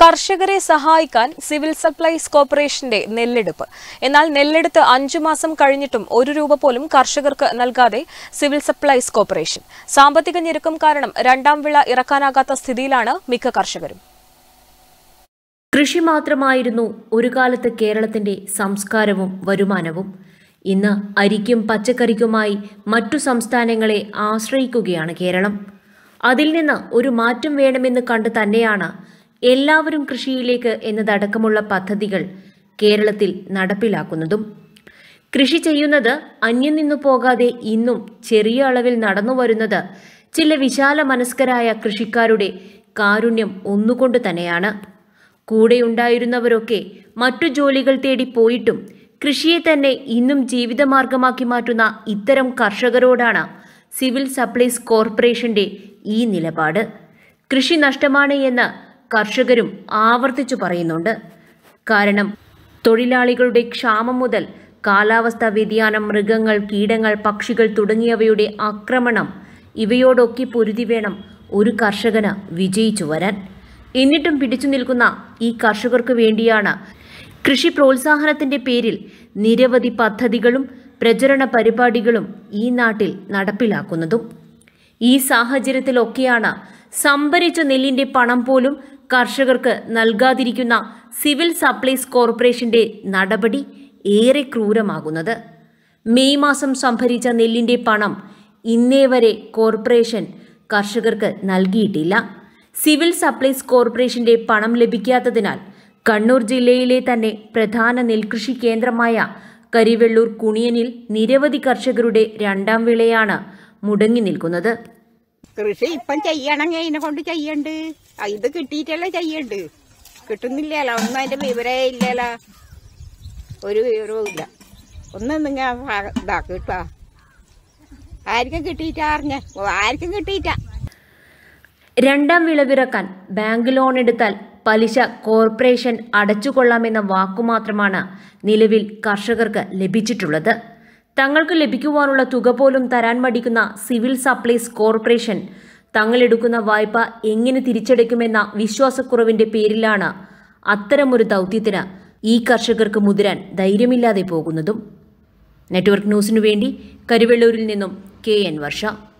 കർഷകരെ സഹായിക്കാൻ civil supplies കോർപ്പറേഷന്റെ നെല്ലെടുപ്പ് എന്നാൽ നെല്ലെടുത്ത് അഞ്ചു മാസം കഴിഞ്ഞിട്ടും ഒരു രൂപ പോലും കർഷകർക്ക് നൽകാതെ സിവിൽ സപ്ലൈസ് കോർപ്പറേഷൻ സാമ്പത്തിക ഞെരുക്കം കാരണം രണ്ടാം വിള ഇറക്കാനാകാത്ത സ്ഥിതിയിലാണ് മിക്ക കർഷകരും കൃഷി മാത്രമായിരുന്നു ഒരു കാലത്ത് കേരളത്തിന്റെ സംസ്കാരവും വരുമാനവും ഇന്ന് അരിക്കും പച്ചക്കറിക്കുമായി മറ്റു സംസ്ഥാനങ്ങളെ ആശ്രയിക്കുകയാണ് കേരളം അതിൽ നിന്ന് ഒരു മാറ്റം വേണമെന്ന് കണ്ട് തന്നെയാണ് എല്ലാവരും കൃഷിയിലേക്ക് എന്നതടക്കമുള്ള പദ്ധതികൾ കേരളത്തിൽ നടപ്പിലാക്കുന്നതും കൃഷി ചെയ്യുന്നത് അന്യം നിന്നു പോകാതെ ഇന്നും ചെറിയ അളവിൽ നടന്നു വരുന്നത് ചില വിശാല മനസ്കരായ കൃഷിക്കാരുടെ കാരുണ്യം ഒന്നുകൊണ്ട് തന്നെയാണ് കൂടെയുണ്ടായിരുന്നവരൊക്കെ മറ്റു ജോലികൾ തേടി പോയിട്ടും കൃഷിയെ തന്നെ ഇന്നും ജീവിതമാർഗമാക്കി മാറ്റുന്ന ഇത്തരം കർഷകരോടാണ് സിവിൽ സപ്ലൈസ് കോർപ്പറേഷന്റെ ഈ നിലപാട് കൃഷി നഷ്ടമാണ് എന്ന് കർഷകരും ആവർത്തിച്ചു പറയുന്നുണ്ട് കാരണം തൊഴിലാളികളുടെ ക്ഷാമം മുതൽ കാലാവസ്ഥാ വ്യതിയാനം മൃഗങ്ങൾ കീടങ്ങൾ പക്ഷികൾ തുടങ്ങിയവയുടെ ആക്രമണം ഇവയോടൊക്കെ പൊരുതി വേണം ഒരു കർഷകന് വിജയിച്ചു വരാൻ എന്നിട്ടും പിടിച്ചു നിൽക്കുന്ന ഈ കർഷകർക്ക് വേണ്ടിയാണ് കൃഷി പ്രോത്സാഹനത്തിന്റെ പേരിൽ നിരവധി പദ്ധതികളും പ്രചരണ പരിപാടികളും ഈ നാട്ടിൽ നടപ്പിലാക്കുന്നതും ഈ സാഹചര്യത്തിലൊക്കെയാണ് സംഭരിച്ച നെല്ലിന്റെ പണം പോലും കർഷകർക്ക് നൽകാതിരിക്കുന്ന സിവിൽ സപ്ലൈസ് കോർപ്പറേഷന്റെ നടപടി ഏറെ ക്രൂരമാകുന്നത് മെയ് മാസം സംഭരിച്ച നെല്ലിന്റെ പണം ഇന്നേ വരെ കോർപ്പറേഷൻ കർഷകർക്ക് നൽകിയിട്ടില്ല സിവിൽ സപ്ലൈസ് കോർപ്പറേഷന്റെ പണം ലഭിക്കാത്തതിനാൽ കണ്ണൂർ ജില്ലയിലെ തന്നെ പ്രധാന നെൽകൃഷി കേന്ദ്രമായ കരിവെള്ളൂർ കുണിയനിൽ നിരവധി കർഷകരുടെ രണ്ടാം വിളയാണ് മുടങ്ങി നിൽക്കുന്നത് കൃഷി ഇപ്പം ചെയ്യണമെങ്കിൽ അതിനെ കൊണ്ട് ചെയ്യണ്ട് ആ, ഇത് കിട്ടിയിട്ടല്ലേ ചെയ്യണ്ട് കിട്ടുന്നില്ലല്ലോ ഒന്നും അതിന്റെ വിവരേ ഇല്ലല്ലോ ഒരു വിവരവും ഇല്ല ഒന്നും നിങ്ങൾ ഇതാ കിട്ടാ ആർക്കും കിട്ടിയിട്ടാ അറിഞ്ഞ ആർക്കും കിട്ടിയിട്ട രണ്ടാം വിളവിറക്കാൻ ബാങ്ക് ലോൺ എടുത്താൽ പലിശ കോർപ്പറേഷൻ അടച്ചുകൊള്ളാമെന്ന വാക്കുമാത്രമാണ് നിലവിൽ കർഷകർക്ക് ലഭിച്ചിട്ടുള്ളത് തങ്ങൾക്ക് ലഭിക്കുവാനുള്ള തുക പോലും തരാൻ മടിക്കുന്ന സിവിൽ സപ്ലൈസ് കോർപ്പറേഷൻ തങ്ങളെടുക്കുന്ന വായ്പ എങ്ങനെ തിരിച്ചടയ്ക്കുമെന്ന വിശ്വാസക്കുറവിന്റെ പേരിലാണ് അത്തരമൊരു ദൗത്യത്തിന് ഈ കർഷകർക്ക് മുതിരാൻ ധൈര്യമില്ലാതെ പോകുന്നതും നെറ്റ്വർക്ക് ന്യൂസിനു വേണ്ടി കരുവെള്ളൂരിൽ നിന്നും കെ എൻ വർഷ